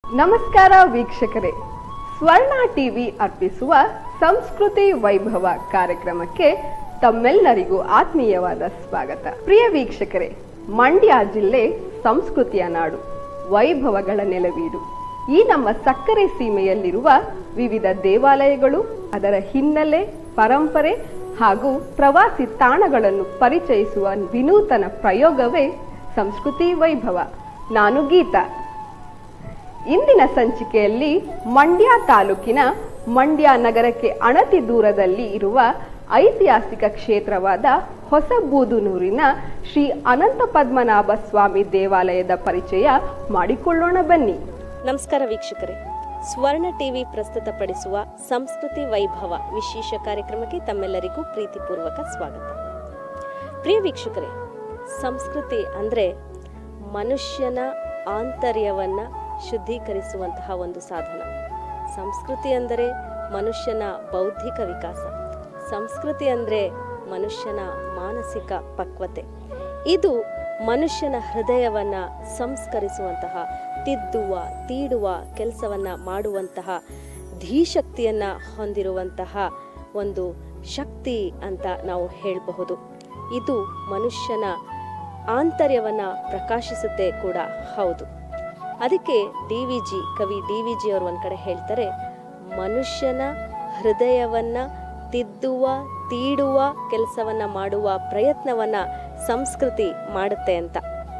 ನಮಸ್ಕಾರ ವೀಕ್ಷಕರೇ ಸ್ವರ್ಣ ಟಿವಿ ಅರ್ಪಿಸುವ ಸಂಸ್ಕೃತಿ ವೈಭವ ಕಾರ್ಯಕ್ರಮಕ್ಕೆ ತಮ್ಮೆಲ್ಲರಿಗೂ ಆತ್ಮೀಯವಾದ ಸ್ವಾಗತ ಪ್ರಿಯ ವೀಕ್ಷಕರೇ ಮಂಡ್ಯ ಜಿಲ್ಲೆ ಸಂಸ್ಕೃತಿಯ ನಾಡು ವೈಭವಗಳ ನೆಲವೀಡು ಈ ನಮ್ಮ ಸಕ್ಕರೆ ಸೀಮೆಯಲ್ಲಿರುವ ವಿವಿಧ ದೇವಾಲಯಗಳು ಅದರ ಹಿನ್ನೆಲೆ ಪರಂಪರೆ ಹಾಗೂ ಪ್ರವಾಸಿ ತಾಣಗಳನ್ನು ಪರಿಚಯಿಸುವ ವಿನೂತನ ಪ್ರಯೋಗವೇ ಸಂಸ್ಕೃತಿ ವೈಭವ ನಾನು ಗೀತಾ ಇಂದಿನ ಸಂಚಿಕೆಯಲ್ಲಿ ಮಂಡ್ಯ ತಾಲೂಕಿನ ಮಂಡ್ಯ ನಗರಕ್ಕೆ ಅಣತಿ ದೂರದಲ್ಲಿ ಇರುವ ಐತಿಹಾಸಿಕ ಕ್ಷೇತ್ರವಾದ ಹೊಸಬೂದುನೂರಿನ ಶ್ರೀ ಅನಂತ ಪದ್ಮನಾಭ ಸ್ವಾಮಿ ದೇವಾಲಯದ ಪರಿಚಯ ಮಾಡಿಕೊಳ್ಳೋಣ ಬನ್ನಿ ನಮಸ್ಕಾರ ವೀಕ್ಷಕರೇ ಸ್ವರ್ಣ ಟಿವಿ ಪ್ರಸ್ತುತಪಡಿಸುವ ಸಂಸ್ಕೃತಿ ವೈಭವ ವಿಶೇಷ ಕಾರ್ಯಕ್ರಮಕ್ಕೆ ತಮ್ಮೆಲ್ಲರಿಗೂ ಪ್ರೀತಿಪೂರ್ವಕ ಸ್ವಾಗತ ಪ್ರಿಯ ವೀಕ್ಷಕರೇ ಸಂಸ್ಕೃತಿ ಅಂದರೆ ಮನುಷ್ಯನ ಆಂತರ್ಯವನ್ನ ಶುದ್ಧೀಕರಿಸುವಂತಹ ಒಂದು ಸಾಧನ ಸಂಸ್ಕೃತಿ ಅಂದರೆ ಮನುಷ್ಯನ ಬೌದ್ಧಿಕ ವಿಕಾಸ ಸಂಸ್ಕೃತಿ ಅಂದರೆ ಮನುಷ್ಯನ ಮಾನಸಿಕ ಪಕ್ವತೆ ಇದು ಮನುಷ್ಯನ ಹೃದಯವನ್ನ ಸಂಸ್ಕರಿಸುವಂತಹ ತಿದ್ದುವ ತೀಡುವ ಕೆಲಸವನ್ನ ಮಾಡುವಂತಹ ಧೀಶಕ್ತಿಯನ್ನ ಹೊಂದಿರುವಂತಹ ಒಂದು ಶಕ್ತಿ ಅಂತ ನಾವು ಹೇಳಬಹುದು ಇದು ಮನುಷ್ಯನ ಆಂತರ್ಯವನ್ನ ಪ್ರಕಾಶಿಸುತ್ತೆ ಕೂಡ ಹೌದು ಅದಕ್ಕೆ ಡಿ ವಿ ಜಿ ಕವಿ ಡಿ ವಿ ಜಿ ಅವರು ಒಂದು ಕಡೆ ಹೇಳ್ತಾರೆ ಮನುಷ್ಯನ ಹೃದಯವನ್ನ ತಿದ್ದುವ ತೀಡುವ ಕೆಲಸವನ್ನ ಮಾಡುವ ಪ್ರಯತ್ನವನ್ನ ಸಂಸ್ಕೃತಿ ಮಾಡುತ್ತೆ ಅಂತ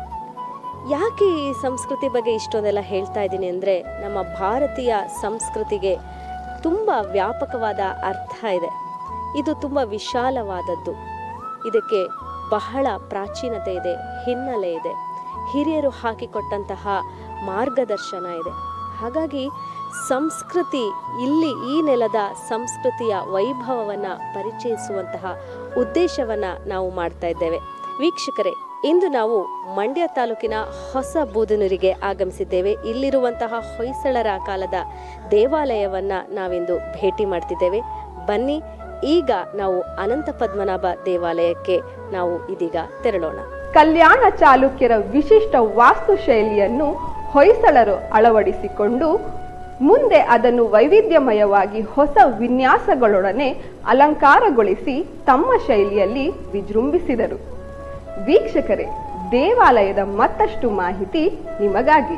ಯಾಕೆ ಈ ಸಂಸ್ಕೃತಿ ಬಗ್ಗೆ ಇಷ್ಟೊಂದೆಲ್ಲ ಹೇಳ್ತಾ ಇದ್ದೀನಿ ಅಂದರೆ ನಮ್ಮ ಭಾರತೀಯ ಸಂಸ್ಕೃತಿಗೆ ತುಂಬ ವ್ಯಾಪಕವಾದ ಅರ್ಥ ಇದೆ ಇದು ತುಂಬ ವಿಶಾಲವಾದದ್ದು ಇದಕ್ಕೆ ಬಹಳ ಪ್ರಾಚೀನತೆ ಇದೆ ಹಿನ್ನೆಲೆ ಇದೆ ಹಿರಿಯರು ಹಾಕಿಕೊಟ್ಟಂತಹ ಮಾರ್ಗದರ್ಶನ ಇದೆ ಹಾಗಾಗಿ ಸಂಸ್ಕೃತಿ ಇಲ್ಲಿ ಈ ನೆಲದ ಸಂಸ್ಕೃತಿಯ ವೈಭವವನ್ನು ಪರಿಚಯಿಸುವಂತಹ ಉದ್ದೇಶವನ್ನು ನಾವು ಮಾಡ್ತಾ ಇದ್ದೇವೆ ವೀಕ್ಷಕರೇ ಇಂದು ನಾವು ಮಂಡ್ಯ ತಾಲೂಕಿನ ಹೊಸ ಬೂದನೂರಿಗೆ ಆಗಮಿಸಿದ್ದೇವೆ ಇಲ್ಲಿರುವಂತಹ ಹೊಯ್ಸಳರ ಕಾಲದ ದೇವಾಲಯವನ್ನ ನಾವಿಂದು ಭೇಟಿ ಮಾಡ್ತಿದ್ದೇವೆ ಬನ್ನಿ ಈಗ ನಾವು ಅನಂತ ಪದ್ಮನಾಭ ದೇವಾಲಯಕ್ಕೆ ನಾವು ಇದೀಗ ತೆರಳೋಣ ಕಲ್ಯಾಣ ಚಾಲುಕ್ಯರ ವಿಶಿಷ್ಟ ವಾಸ್ತುಶೈಲಿಯನ್ನು ಹೊಯ್ಸಳರು ಅಳವಡಿಸಿಕೊಂಡು ಮುಂದೆ ಅದನ್ನು ವೈವಿಧ್ಯಮಯವಾಗಿ ಹೊಸ ವಿನ್ಯಾಸಗಳೊಡನೆ ಅಲಂಕಾರಗೊಳಿಸಿ ತಮ್ಮ ಶೈಲಿಯಲ್ಲಿ ವಿಜೃಂಭಿಸಿದರು ವೀಕ್ಷಕರೇ ದೇವಾಲಯದ ಮತ್ತಷ್ಟು ಮಾಹಿತಿ ನಿಮಗಾಗಿ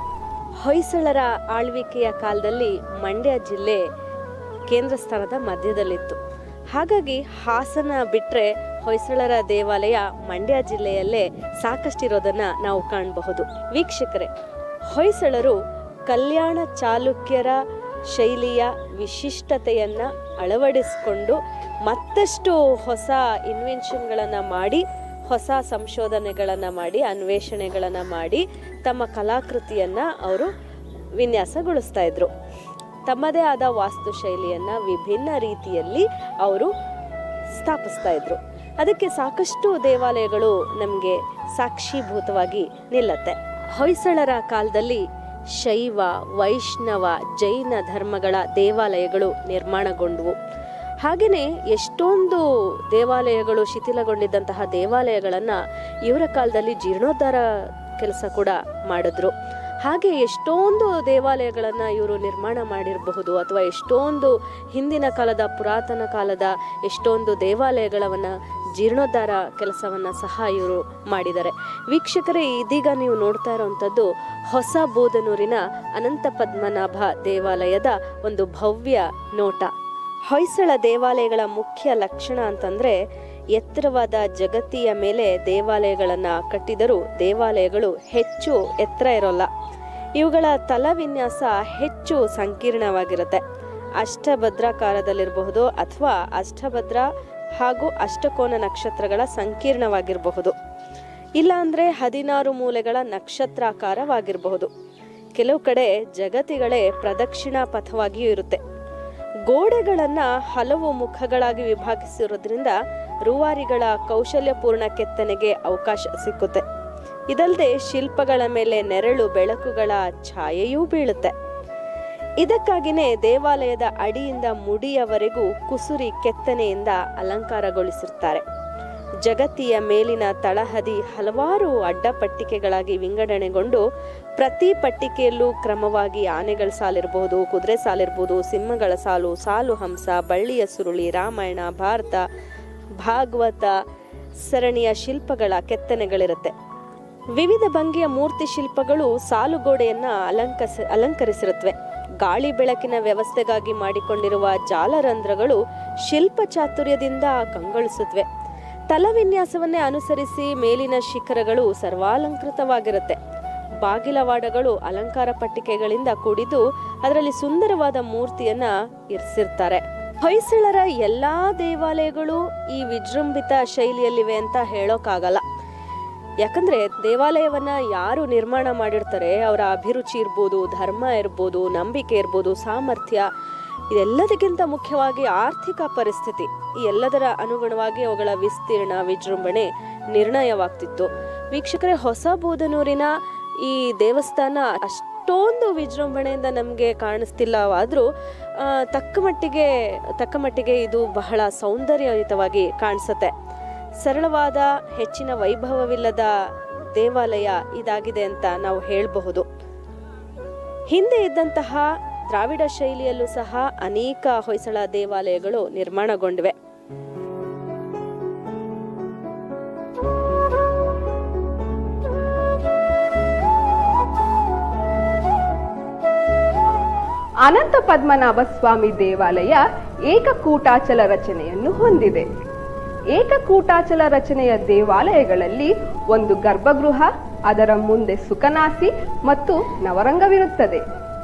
ಹೊಯ್ಸಳರ ಆಳ್ವಿಕೆಯ ಕಾಲದಲ್ಲಿ ಮಂಡ್ಯ ಜಿಲ್ಲೆ ಕೇಂದ್ರ ಸ್ಥಾನದ ಮಧ್ಯದಲ್ಲಿತ್ತು ಹಾಗಾಗಿ ಹಾಸನ ಬಿಟ್ರೆ ಹೊಯ್ಸಳರ ದೇವಾಲಯ ಮಂಡ್ಯ ಜಿಲ್ಲೆಯಲ್ಲೇ ಸಾಕಷ್ಟಿರೋದನ್ನ ನಾವು ಕಾಣಬಹುದು ವೀಕ್ಷಕರೇ ಹೊಯ್ಸಳರು ಕಲ್ಯಾಣ ಚಾಲುಕ್ಯರ ಶೈಲಿಯ ವಿಶಿಷ್ಟತೆಯನ್ನ ಅಳವಡಿಸಿಕೊಂಡು ಮತ್ತಷ್ಟು ಹೊಸ ಇನ್ವೆನ್ಷನ್ಗಳನ್ನು ಮಾಡಿ ಹೊಸ ಸಂಶೋಧನೆಗಳನ್ನು ಮಾಡಿ ಅನ್ವೇಷಣೆಗಳನ್ನು ಮಾಡಿ ತಮ್ಮ ಕಲಾಕೃತಿಯನ್ನ ಅವರು ವಿನ್ಯಾಸಗೊಳಿಸ್ತಾ ಇದ್ರು ತಮ್ಮದೇ ಆದ ವಾಸ್ತುಶೈಲಿಯನ್ನ ವಿಭಿನ್ನ ರೀತಿಯಲ್ಲಿ ಅವರು ಸ್ಥಾಪಿಸ್ತಾ ಇದ್ರು ಅದಕ್ಕೆ ಸಾಕಷ್ಟು ದೇವಾಲಯಗಳು ನಮಗೆ ಸಾಕ್ಷೀಭೂತವಾಗಿ ನಿಲ್ಲತ್ತೆ ಹೊಯ್ಸಳರ ಕಾಲದಲ್ಲಿ ಶೈವ ವೈಷ್ಣವ ಜೈನ ಧರ್ಮಗಳ ದೇವಾಲಯಗಳು ನಿರ್ಮಾಣಗೊಂಡವು ಹಾಗೆಯೇ ಎಷ್ಟೊಂದು ದೇವಾಲಯಗಳು ಶಿಥಿಲಗೊಂಡಿದ್ದಂತಹ ದೇವಾಲಯಗಳನ್ನು ಇವರ ಕಾಲದಲ್ಲಿ ಜೀರ್ಣೋದ್ಧಾರ ಕೆಲಸ ಕೂಡ ಮಾಡಿದ್ರು ಹಾಗೆ ಎಷ್ಟೊಂದು ದೇವಾಲಯಗಳನ್ನು ಇವರು ನಿರ್ಮಾಣ ಮಾಡಿರಬಹುದು ಅಥವಾ ಎಷ್ಟೊಂದು ಹಿಂದಿನ ಕಾಲದ ಪುರಾತನ ಕಾಲದ ಎಷ್ಟೊಂದು ದೇವಾಲಯಗಳವನ್ನ ಜೀರ್ಣೋದ್ಧಾರ ಕೆಲಸವನ್ನು ಸಹ ಇವರು ಮಾಡಿದ್ದಾರೆ ವೀಕ್ಷಕರೇ ಇದೀಗ ನೀವು ನೋಡ್ತಾ ಇರುವಂಥದ್ದು ಹೊಸ ಬೋಧನೂರಿನ ಅನಂತ ಪದ್ಮನಾಭ ದೇವಾಲಯದ ಒಂದು ಭವ್ಯ ನೋಟ ಹೊಯ್ಸಳ ದೇವಾಲಯಗಳ ಮುಖ್ಯ ಲಕ್ಷಣ ಅಂತಂದ್ರೆ ಎತ್ತರವಾದ ಜಗತ್ತಿಯ ಮೇಲೆ ದೇವಾಲಯಗಳನ್ನ ಕಟ್ಟಿದರೂ ದೇವಾಲಯಗಳು ಹೆಚ್ಚು ಎತ್ತರ ಇರೋಲ್ಲ ಇವುಗಳ ತಲವಿನ್ಯಾಸ ಹೆಚ್ಚು ಸಂಕೀರ್ಣವಾಗಿರುತ್ತೆ ಅಷ್ಟಭದ್ರಾಕಾರದಲ್ಲಿರಬಹುದು ಅಥವಾ ಅಷ್ಟಭದ್ರ ಹಾಗೂ ಅಷ್ಟಕೋನ ನಕ್ಷತ್ರಗಳ ಸಂಕೀರ್ಣವಾಗಿರಬಹುದು ಇಲ್ಲ ಅಂದ್ರೆ ಹದಿನಾರು ಮೂಲೆಗಳ ನಕ್ಷತ್ರಾಕಾರವಾಗಿರಬಹುದು ಕೆಲವು ಕಡೆ ಜಗತಿಗಳೇ ಪ್ರದಕ್ಷಿಣಾ ಪಥವಾಗಿಯೂ ಇರುತ್ತೆ ಗೋಡೆಗಳನ್ನ ಹಲವು ಮುಖಗಳಾಗಿ ವಿಭಾಗಿಸಿರೋದ್ರಿಂದ ರೂವಾರಿಗಳ ಕೌಶಲ್ಯಪೂರ್ಣ ಕೆತ್ತನೆಗೆ ಅವಕಾಶ ಸಿಕ್ಕುತ್ತೆ ಇದಲ್ಲದೆ ಶಿಲ್ಪಗಳ ಮೇಲೆ ನೆರಳು ಬೆಳಕುಗಳ ಛಾಯೆಯೂ ಬೀಳುತ್ತೆ ಇದಕ್ಕಾಗಿನೇ ದೇವಾಲಯದ ಅಡಿಯಿಂದ ಮುಡಿಯವರೆಗೂ ಕುಸುರಿ ಕೆತ್ತನೆಯಿಂದ ಅಲಂಕಾರಗೊಳಿಸಿರ್ತಾರೆ ಜಗತ್ತಿಯ ಮೇಲಿನ ತಳಹದಿ ಹಲವಾರು ಅಡ್ಡಪಟ್ಟಿಕೆಗಳಾಗಿ ವಿಂಗಡಣೆಗೊಂಡು ಪ್ರತಿ ಪಟ್ಟಿಕೆಯಲ್ಲೂ ಕ್ರಮವಾಗಿ ಆನೆಗಳ ಸಾಲಿರಬಹುದು ಕುದುರೆ ಸಾಲಿರ್ಬೋದು ಸಿಂಹಗಳ ಸಾಲು ಸಾಲು ಹಂಸ ಬಳ್ಳಿಯ ಸುರುಳಿ ರಾಮಾಯಣ ಭಾರತ ಭಾಗವತ ಸರಣಿಯ ಶಿಲ್ಪಗಳ ಕೆತ್ತನೆಗಳಿರುತ್ತೆ ವಿವಿಧ ಭಂಗಿಯ ಮೂರ್ತಿ ಶಿಲ್ಪಗಳು ಸಾಲುಗೋಡೆಯನ್ನ ಅಲಂಕಸ ಅಲಂಕರಿಸಿರುತ್ತವೆ ಗಾಳಿ ಬೆಳಕಿನ ವ್ಯವಸ್ಥೆಗಾಗಿ ಮಾಡಿಕೊಂಡಿರುವ ಜಾಲರಂಧ್ರಗಳು ಶಿಲ್ಪ ಚಾತುರ್ಯದಿಂದ ಕಂಗೊಳಿಸುತ್ತವೆ ತಲವಿನ್ಯಾಸವನ್ನೇ ಅನುಸರಿಸಿ ಮೇಲಿನ ಶಿಖರಗಳು ಸರ್ವಾಲಂಕೃತವಾಗಿರುತ್ತೆ ಬಾಗಿಲವಾಡಗಳು ಅಲಂಕಾರ ಪಟ್ಟಿಕೆಗಳಿಂದ ಕೂಡಿದ್ದು ಅದರಲ್ಲಿ ಸುಂದರವಾದ ಮೂರ್ತಿಯನ್ನ ಇರಿಸಿರ್ತಾರೆ ಹೊಯ್ಸಳರ ಎಲ್ಲಾ ದೇವಾಲಯಗಳು ಈ ವಿಜೃಂಭಿತ ಶೈಲಿಯಲ್ಲಿವೆ ಅಂತ ಹೇಳೋಕ್ಕಾಗಲ್ಲ ಯಾಕಂದ್ರೆ ದೇವಾಲಯವನ್ನ ಯಾರು ನಿರ್ಮಾಣ ಮಾಡಿರ್ತಾರೆ ಅವರ ಅಭಿರುಚಿ ಇರ್ಬೋದು ಧರ್ಮ ಇರ್ಬೋದು ನಂಬಿಕೆ ಇರ್ಬೋದು ಸಾಮರ್ಥ್ಯ ಇದೆಲ್ಲದಕ್ಕಿಂತ ಮುಖ್ಯವಾಗಿ ಆರ್ಥಿಕ ಪರಿಸ್ಥಿತಿ ಈ ಎಲ್ಲದರ ಅನುಗುಣವಾಗಿ ಅವುಗಳ ವಿಸ್ತೀರ್ಣ ವಿಜೃಂಭಣೆ ನಿರ್ಣಯವಾಗ್ತಿತ್ತು ವೀಕ್ಷಕರೇ ಹೊಸ ಬೂದನೂರಿನ ಈ ದೇವಸ್ಥಾನ ಅಷ್ಟೊಂದು ವಿಜೃಂಭಣೆಯಿಂದ ನಮಗೆ ಕಾಣಿಸ್ತಿಲ್ಲವಾದರೂ ತಕ್ಕ ಮಟ್ಟಿಗೆ ತಕ್ಕ ಮಟ್ಟಿಗೆ ಇದು ಬಹಳ ಸೌಂದರ್ಯಯುತವಾಗಿ ಕಾಣಿಸುತ್ತೆ ಸರಳವಾದ ಹೆಚ್ಚಿನ ವೈಭವವಿಲ್ಲದ ದೇವಾಲಯ ಇದಾಗಿದೆ ಅಂತ ನಾವು ಹೇಳಬಹುದು ಹಿಂದೆ ಇದ್ದಂತಹ ದ್ರಾವಿಡ ಶೈಲಿಯಲ್ಲೂ ಸಹ ಅನೇಕ ಹೊಯ್ಸಳ ದೇವಾಲಯಗಳು ನಿರ್ಮಾಣಗೊಂಡಿವೆ ಅನಂತ ಪದ್ಮನಾಭ ಸ್ವಾಮಿ ದೇವಾಲಯ ಏಕಕೂಟಾಚಲ ರಚನೆಯನ್ನು ಹೊಂದಿದೆ ಏಕಕೂಟಾಚಲ ರಚನೆಯ ದೇವಾಲಯಗಳಲ್ಲಿ ಒಂದು ಗರ್ಭಗೃಹ ಅದರ ಮುಂದೆ ಸುಖನಾಸಿ ಮತ್ತು ನವರಂಗವಿರುತ್ತದೆ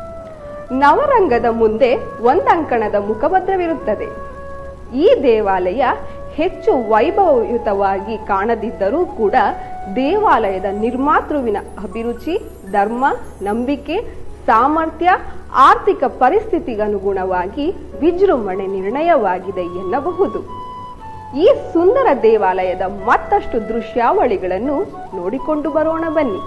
ನವರಂಗದ ಮುಂದೆ ಒಂದಂಕಣದ ಮುಖಭದ್ರವಿರುತ್ತದೆ ಈ ದೇವಾಲಯ ಹೆಚ್ಚು ವೈಭವಯುತವಾಗಿ ಕಾಣದಿದ್ದರೂ ಕೂಡ ದೇವಾಲಯದ ನಿರ್ಮಾತೃವಿನ ಅಭಿರುಚಿ ಧರ್ಮ ನಂಬಿಕೆ ಸಾಮರ್ಥ್ಯ ಆರ್ಥಿಕ ಪರಿಸ್ಥಿತಿಗನುಗುಣವಾಗಿ ವಿಜೃಂಭಣೆ ನಿರ್ಣಯವಾಗಿದೆ ಎನ್ನಬಹುದು ಈ ಸುಂದರ ದೇವಾಲಯದ ಮತ್ತಷ್ಟು ದೃಶ್ಯಾವಳಿಗಳನ್ನು ನೋಡಿಕೊಂಡು ಬರೋಣ ಬನ್ನಿ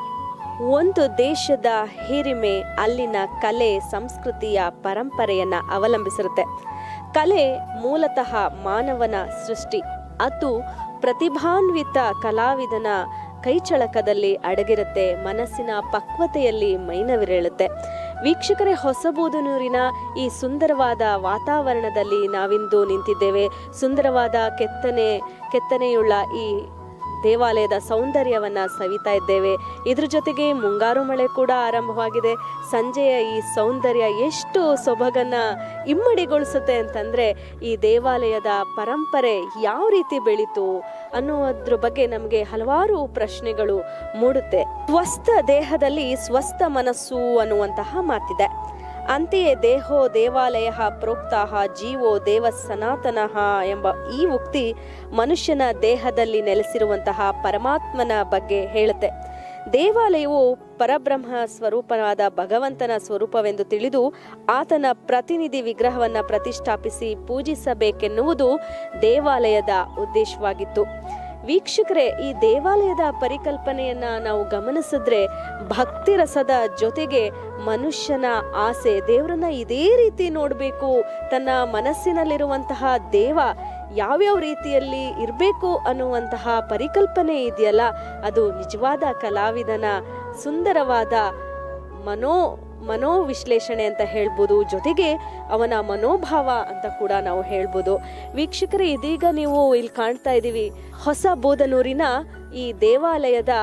ಒಂದು ದೇಶದ ಹಿರಿಮೆ ಅಲ್ಲಿನ ಕಲೆ ಸಂಸ್ಕೃತಿಯ ಪರಂಪರೆಯನ್ನ ಅವಲಂಬಿಸಿರುತ್ತೆ ಕಲೆ ಮೂಲತಃ ಮಾನವನ ಸೃಷ್ಟಿ ಅದು ಪ್ರತಿಭಾನ್ವಿತ ಕಲಾವಿದನ ಕೈಚಳಕದಲ್ಲಿ ಅಡಗಿರುತ್ತೆ ಮನಸ್ಸಿನ ಪಕ್ವತೆಯಲ್ಲಿ ಮೈನವಿರೇಳುತ್ತೆ ವೀಕ್ಷಕರೇ ಹೊಸಬೂದನೂರಿನ ಈ ಸುಂದರವಾದ ವಾತಾವರಣದಲ್ಲಿ ನಾವಿಂದು ನಿಂತಿದ್ದೇವೆ ಸುಂದರವಾದ ಕೆತ್ತನೆ ಕೆತ್ತನೆಯುಳ್ಳ ಈ ದೇವಾಲಯದ ಸೌಂದರ್ಯವನ್ನ ಸವಿತಾ ಇದ್ದೇವೆ ಇದ್ರ ಜೊತೆಗೆ ಮುಂಗಾರು ಮಳೆ ಕೂಡ ಆರಂಭವಾಗಿದೆ ಸಂಜೆಯ ಈ ಸೌಂದರ್ಯ ಎಷ್ಟು ಸೊಬಗನ್ನ ಇಮ್ಮಡಿಗೊಳಿಸುತ್ತೆ ಅಂತಂದ್ರೆ ಈ ದೇವಾಲಯದ ಪರಂಪರೆ ಯಾವ ರೀತಿ ಬೆಳೀತು ಅನ್ನೋದ್ರ ಬಗ್ಗೆ ನಮಗೆ ಹಲವಾರು ಪ್ರಶ್ನೆಗಳು ಮೂಡುತ್ತೆ ಸ್ವಸ್ಥ ದೇಹದಲ್ಲಿ ಸ್ವಸ್ಥ ಮನಸ್ಸು ಅನ್ನುವಂತಹ ಮಾತಿದೆ ಅಂತೆಯೇ ದೇಹೋ ದೇವಾಲಯ ಪ್ರೋಕ್ತ ಜೀವೋ ದೇವ ಸನಾತನಃ ಎಂಬ ಈ ಉಕ್ತಿ ಮನುಷ್ಯನ ದೇಹದಲ್ಲಿ ನೆಲೆಸಿರುವಂತಹ ಪರಮಾತ್ಮನ ಬಗ್ಗೆ ಹೇಳುತ್ತೆ ದೇವಾಲಯವು ಪರಬ್ರಹ್ಮ ಸ್ವರೂಪನಾದ ಭಗವಂತನ ಸ್ವರೂಪವೆಂದು ತಿಳಿದು ಆತನ ಪ್ರತಿನಿಧಿ ವಿಗ್ರಹವನ್ನ ಪ್ರತಿಷ್ಠಾಪಿಸಿ ಪೂಜಿಸಬೇಕೆನ್ನುವುದು ದೇವಾಲಯದ ಉದ್ದೇಶವಾಗಿತ್ತು ವೀಕ್ಷಕರೇ ಈ ದೇವಾಲಯದ ಪರಿಕಲ್ಪನೆಯನ್ನ ನಾವು ಗಮನಿಸಿದ್ರೆ ಭಕ್ತಿ ರಸದ ಜೊತೆಗೆ ಮನುಷ್ಯನ ಆಸೆ ದೇವರನ್ನ ಇದೇ ರೀತಿ ನೋಡಬೇಕು ತನ್ನ ಮನಸ್ಸಿನಲ್ಲಿರುವಂತಹ ದೇವ ಯಾವ್ಯಾವ ರೀತಿಯಲ್ಲಿ ಇರಬೇಕು ಅನ್ನುವಂತಹ ಪರಿಕಲ್ಪನೆ ಇದೆಯಲ್ಲ ಅದು ನಿಜವಾದ ಕಲಾವಿದನ ಸುಂದರವಾದ ಮನೋ ಮನೋವಿಶ್ಲೇಷಣೆ ಅಂತ ಹೇಳ್ಬೋದು ಜೊತೆಗೆ ಅವನ ಮನೋಭಾವ ಅಂತ ಕೂಡ ನಾವು ಹೇಳ್ಬೋದು ವೀಕ್ಷಕರೇ ಇದೀಗ ನೀವು ಇಲ್ಲಿ ಕಾಣ್ತಾ ಇದ್ದೀವಿ ಹೊಸ ಬೋಧನೂರಿನ ಈ ದೇವಾಲಯದ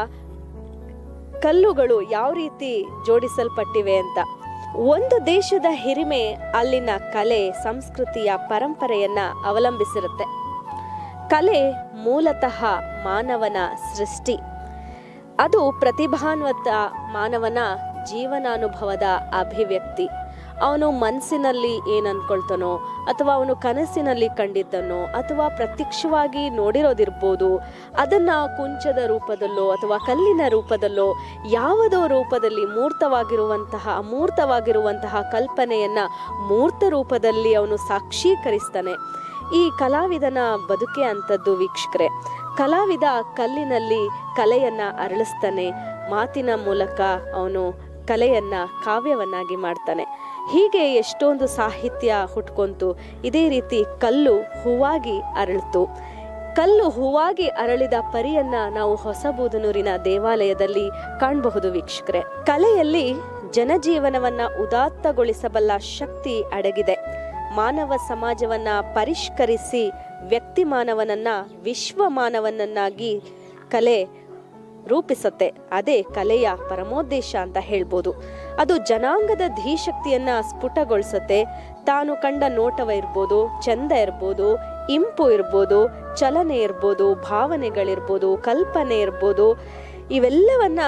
ಕಲ್ಲುಗಳು ಯಾವ ರೀತಿ ಜೋಡಿಸಲ್ಪಟ್ಟಿವೆ ಅಂತ ಒಂದು ದೇಶದ ಹಿರಿಮೆ ಅಲ್ಲಿನ ಕಲೆ ಸಂಸ್ಕೃತಿಯ ಪರಂಪರೆಯನ್ನ ಅವಲಂಬಿಸಿರುತ್ತೆ ಕಲೆ ಮೂಲತಃ ಮಾನವನ ಸೃಷ್ಟಿ ಅದು ಪ್ರತಿಭಾನ್ವಿತ ಮಾನವನ ಜೀವನಾನುಭವದ ಅಭಿವ್ಯಕ್ತಿ ಅವನು ಮನಸ್ಸಿನಲ್ಲಿ ಏನು ಅನ್ಕೊಳ್ತಾನೋ ಅಥವಾ ಅವನು ಕನಸಿನಲ್ಲಿ ಕಂಡಿದ್ದನೋ ಅಥವಾ ಪ್ರತ್ಯಕ್ಷವಾಗಿ ನೋಡಿರೋದಿರ್ಬೋದು ಅದನ್ನ ಕುಂಚದ ರೂಪದಲ್ಲೋ ಅಥವಾ ಕಲ್ಲಿನ ರೂಪದಲ್ಲೋ ಯಾವುದೋ ರೂಪದಲ್ಲಿ ಮೂರ್ತವಾಗಿರುವಂತಹ ಅಮೂರ್ತವಾಗಿರುವಂತಹ ಕಲ್ಪನೆಯನ್ನ ಮೂರ್ತ ರೂಪದಲ್ಲಿ ಅವನು ಸಾಕ್ಷೀಕರಿಸ್ತಾನೆ ಈ ಕಲಾವಿದನ ಬದುಕೆ ಅಂತದ್ದು ವೀಕ್ಷಕರೇ ಕಲಾವಿದ ಕಲ್ಲಿನಲ್ಲಿ ಕಲೆಯನ್ನ ಅರಳಿಸ್ತಾನೆ ಮಾತಿನ ಮೂಲಕ ಅವನು ಕಲೆಯನ್ನ ಕಾವ್ಯವನ್ನಾಗಿ ಮಾಡ್ತಾನೆ ಹೀಗೆ ಎಷ್ಟೊಂದು ಸಾಹಿತ್ಯ ಹುಟ್ಕೊಂತು ಇದೇ ರೀತಿ ಕಲ್ಲು ಹೂವಾಗಿ ಅರಳಿತು ಕಲ್ಲು ಹೂವಾಗಿ ಅರಳಿದ ಪರಿಯನ್ನ ನಾವು ಹೊಸಬೂದನೂರಿನ ದೇವಾಲಯದಲ್ಲಿ ಕಾಣಬಹುದು ವೀಕ್ಷಕರೇ ಕಲೆಯಲ್ಲಿ ಜನಜೀವನವನ್ನ ಉದಾತ್ತಗೊಳಿಸಬಲ್ಲ ಶಕ್ತಿ ಅಡಗಿದೆ ಮಾನವ ಸಮಾಜವನ್ನ ಪರಿಷ್ಕರಿಸಿ ವ್ಯಕ್ತಿ ಮಾನವನನ್ನ ವಿಶ್ವ ಮಾನವನನ್ನಾಗಿ ಕಲೆ ರೂಪಿಸತ್ತೆ ಅದೇ ಕಲೆಯ ಪರಮೋದ್ದೇಶ ಅಂತ ಹೇಳ್ಬೋದು ಅದು ಜನಾಂಗದ ಧೀಶಕ್ತಿಯನ್ನ ಸ್ಫುಟಗೊಳಿಸತ್ತೆ ತಾನು ಕಂಡ ನೋಟವ ಇರ್ಬೋದು ಚಂದ ಇರ್ಬೋದು ಇಂಪು ಇರ್ಬೋದು ಚಲನೆ ಇರ್ಬೋದು ಭಾವನೆಗಳಿರ್ಬೋದು ಕಲ್ಪನೆ ಇರ್ಬೋದು ಇವೆಲ್ಲವನ್ನ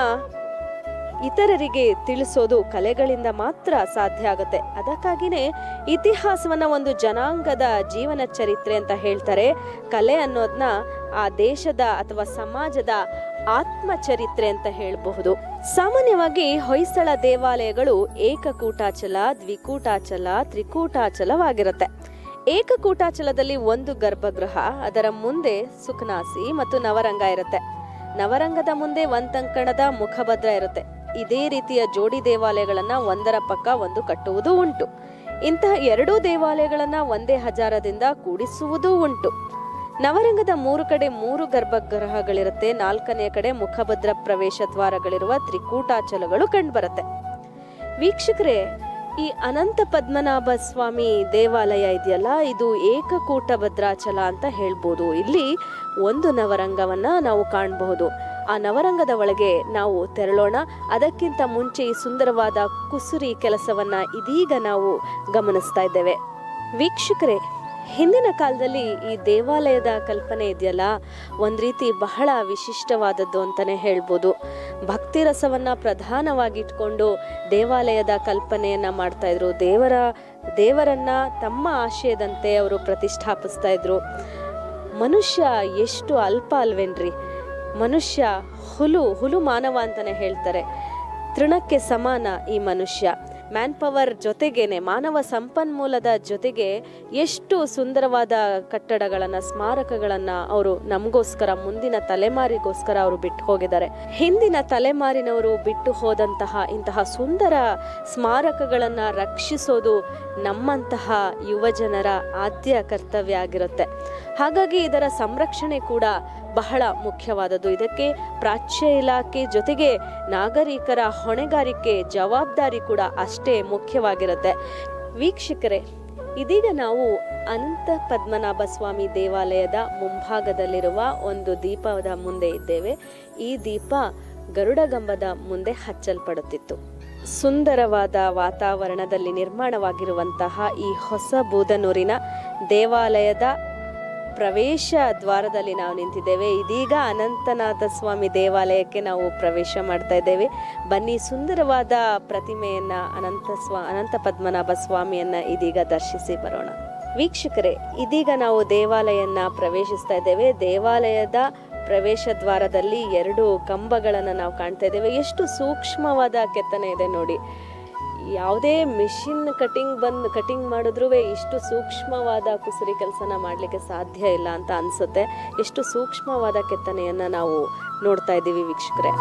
ಇತರರಿಗೆ ತಿಳಿಸೋದು ಕಲೆಗಳಿಂದ ಮಾತ್ರ ಸಾಧ್ಯ ಆಗುತ್ತೆ ಅದಕ್ಕಾಗಿನೇ ಇತಿಹಾಸವನ್ನ ಒಂದು ಜನಾಂಗದ ಜೀವನ ಚರಿತ್ರೆ ಅಂತ ಹೇಳ್ತಾರೆ ಕಲೆ ಅನ್ನೋದನ್ನ ಆ ದೇಶದ ಅಥವಾ ಸಮಾಜದ ಆತ್ಮಚರಿತ್ರೆ ಅಂತ ಹೇಳಬಹುದು ಸಾಮಾನ್ಯವಾಗಿ ಹೊಯ್ಸಳ ದೇವಾಲಯಗಳು ಏಕಕೂಟಾಚಲ ದ್ವಿಕೂಟಾಚಲ ತ್ರಿಕೂಟಾಚಲವಾಗಿರುತ್ತೆ ಏಕಕೂಟಾಚಲದಲ್ಲಿ ಒಂದು ಗರ್ಭಗೃಹ ಅದರ ಮುಂದೆ ಸುಖನಾಸಿ ಮತ್ತು ನವರಂಗ ಇರುತ್ತೆ ನವರಂಗದ ಮುಂದೆ ಒಂದಂಕಣದ ಮುಖಭದ್ರ ಇರುತ್ತೆ ಇದೇ ರೀತಿಯ ಜೋಡಿ ದೇವಾಲಯಗಳನ್ನ ಒಂದರ ಪಕ್ಕ ಒಂದು ಕಟ್ಟುವುದು ಉಂಟು ಇಂತಹ ಎರಡೂ ದೇವಾಲಯಗಳನ್ನ ಒಂದೇ ಹಜಾರದಿಂದ ಕೂಡಿಸುವುದೂ ಉಂಟು ನವರಂಗದ ಮೂರು ಕಡೆ ಮೂರು ಗರ್ಭಗೃಹಗಳಿರುತ್ತೆ ನಾಲ್ಕನೆಯ ಕಡೆ ಮುಖಭದ್ರ ಪ್ರವೇಶ ದ್ವಾರಗಳಿರುವ ತ್ರಿಕೂಟಾಚಲಗಳು ಕಂಡುಬರುತ್ತೆ ವೀಕ್ಷಕರೇ ಈ ಅನಂತ ಪದ್ಮನಾಭ ಸ್ವಾಮಿ ದೇವಾಲಯ ಇದೆಯಲ್ಲ ಇದು ಏಕಕೂಟ ಭದ್ರಾಚಲ ಅಂತ ಹೇಳ್ಬೋದು ಇಲ್ಲಿ ಒಂದು ನವರಂಗವನ್ನ ನಾವು ಕಾಣಬಹುದು ಆ ನವರಂಗದ ಒಳಗೆ ನಾವು ತೆರಳೋಣ ಅದಕ್ಕಿಂತ ಮುಂಚೆ ಈ ಸುಂದರವಾದ ಕುಸುರಿ ಕೆಲಸವನ್ನ ಇದೀಗ ನಾವು ಗಮನಿಸ್ತಾ ಇದ್ದೇವೆ ವೀಕ್ಷಕರೇ ಹಿಂದಿನ ಕಾಲದಲ್ಲಿ ಈ ದೇವಾಲಯದ ಕಲ್ಪನೆ ಇದೆಯಲ್ಲ ಒಂದ್ ರೀತಿ ಬಹಳ ವಿಶಿಷ್ಟವಾದದ್ದು ಅಂತಾನೆ ಹೇಳ್ಬೋದು ಭಕ್ತಿ ರಸವನ್ನ ಪ್ರಧಾನವಾಗಿಟ್ಕೊಂಡು ದೇವಾಲಯದ ಕಲ್ಪನೆಯನ್ನ ಮಾಡ್ತಾ ಇದ್ರು ದೇವರ ದೇವರನ್ನ ತಮ್ಮ ಆಶಯದಂತೆ ಅವರು ಪ್ರತಿಷ್ಠಾಪಿಸ್ತಾ ಇದ್ರು ಮನುಷ್ಯ ಎಷ್ಟು ಅಲ್ಪ ಅಲ್ವೇನ್ರಿ ಮನುಷ್ಯ ಹುಲು ಹುಲು ಮಾನವ ಅಂತಾನೆ ಹೇಳ್ತಾರೆ ತೃಣಕ್ಕೆ ಸಮಾನ ಈ ಮನುಷ್ಯ ಮ್ಯಾನ್ ಪವರ್ ಜೊತೆಗೇನೆ ಮಾನವ ಸಂಪನ್ಮೂಲದ ಜೊತೆಗೆ ಎಷ್ಟು ಸುಂದರವಾದ ಕಟ್ಟಡಗಳನ್ನ ಸ್ಮಾರಕಗಳನ್ನ ಅವರು ನಮಗೋಸ್ಕರ ಮುಂದಿನ ತಲೆಮಾರಿಗೋಸ್ಕರ ಅವರು ಬಿಟ್ಟು ಹೋಗಿದ್ದಾರೆ ಹಿಂದಿನ ತಲೆಮಾರಿನವರು ಬಿಟ್ಟು ಹೋದಂತಹ ಇಂತಹ ಸುಂದರ ಸ್ಮಾರಕಗಳನ್ನ ರಕ್ಷಿಸೋದು ನಮ್ಮಂತಹ ಯುವ ಜನರ ಆದ್ಯ ಕರ್ತವ್ಯ ಆಗಿರುತ್ತೆ ಹಾಗಾಗಿ ಇದರ ಸಂರಕ್ಷಣೆ ಕೂಡ ಬಹಳ ಮುಖ್ಯವಾದದ್ದು ಇದಕ್ಕೆ ಪ್ರಾಚ್ಯ ಇಲಾಖೆ ಜೊತೆಗೆ ನಾಗರಿಕರ ಹೊಣೆಗಾರಿಕೆ ಜವಾಬ್ದಾರಿ ಕೂಡ ಅಷ್ಟೇ ಮುಖ್ಯವಾಗಿರುತ್ತೆ ವೀಕ್ಷಕರೇ ಇದೀಗ ನಾವು ಅನಂತ ಪದ್ಮನಾಭ ಸ್ವಾಮಿ ದೇವಾಲಯದ ಮುಂಭಾಗದಲ್ಲಿರುವ ಒಂದು ದೀಪದ ಮುಂದೆ ಇದ್ದೇವೆ ಈ ದೀಪ ಗರುಡಗಂಬದ ಮುಂದೆ ಹಚ್ಚಲ್ಪಡುತ್ತಿತ್ತು ಸುಂದರವಾದ ವಾತಾವರಣದಲ್ಲಿ ನಿರ್ಮಾಣವಾಗಿರುವಂತಹ ಈ ಹೊಸ ಬೂದನೂರಿನ ದೇವಾಲಯದ ಪ್ರವೇಶ ದ್ವಾರದಲ್ಲಿ ನಾವು ನಿಂತಿದ್ದೇವೆ ಇದೀಗ ಅನಂತನಾಥ ಸ್ವಾಮಿ ದೇವಾಲಯಕ್ಕೆ ನಾವು ಪ್ರವೇಶ ಮಾಡ್ತಾ ಇದ್ದೇವೆ ಬನ್ನಿ ಸುಂದರವಾದ ಪ್ರತಿಮೆಯನ್ನ ಅನಂತ ಸ್ವಾ ಅನಂತ ಪದ್ಮನಾಭ ಸ್ವಾಮಿಯನ್ನ ಇದೀಗ ದರ್ಶಿಸಿ ಬರೋಣ ವೀಕ್ಷಕರೇ ಇದೀಗ ನಾವು ದೇವಾಲಯನ್ನ ಪ್ರವೇಶಿಸ್ತಾ ಇದ್ದೇವೆ ದೇವಾಲಯದ ಪ್ರವೇಶ ದ್ವಾರದಲ್ಲಿ ಎರಡು ಕಂಬಗಳನ್ನು ನಾವು ಕಾಣ್ತಾ ಇದ್ದೇವೆ ಎಷ್ಟು ಸೂಕ್ಷ್ಮವಾದ ಕೆತ್ತನೆ ಇದೆ ನೋಡಿ ಯಾವುದೇ ಮಿಷಿನ್ ಕಟಿಂಗ್ ಬಂದು ಕಟಿಂಗ್ ಮಾಡಿದ್ರೂ ಇಷ್ಟು ಸೂಕ್ಷ್ಮವಾದ ಕುಸುರಿ ಕೆಲಸನ ಮಾಡಲಿಕ್ಕೆ ಸಾಧ್ಯ ಇಲ್ಲ ಅಂತ ಅನ್ಸುತ್ತೆ ಎಷ್ಟು ಸೂಕ್ಷ್ಮವಾದ ಕೆತ್ತನೆಯನ್ನ ನಾವು ನೋಡ್ತಾ ಇದ್ದೀವಿ ವೀಕ್ಷಕರೇ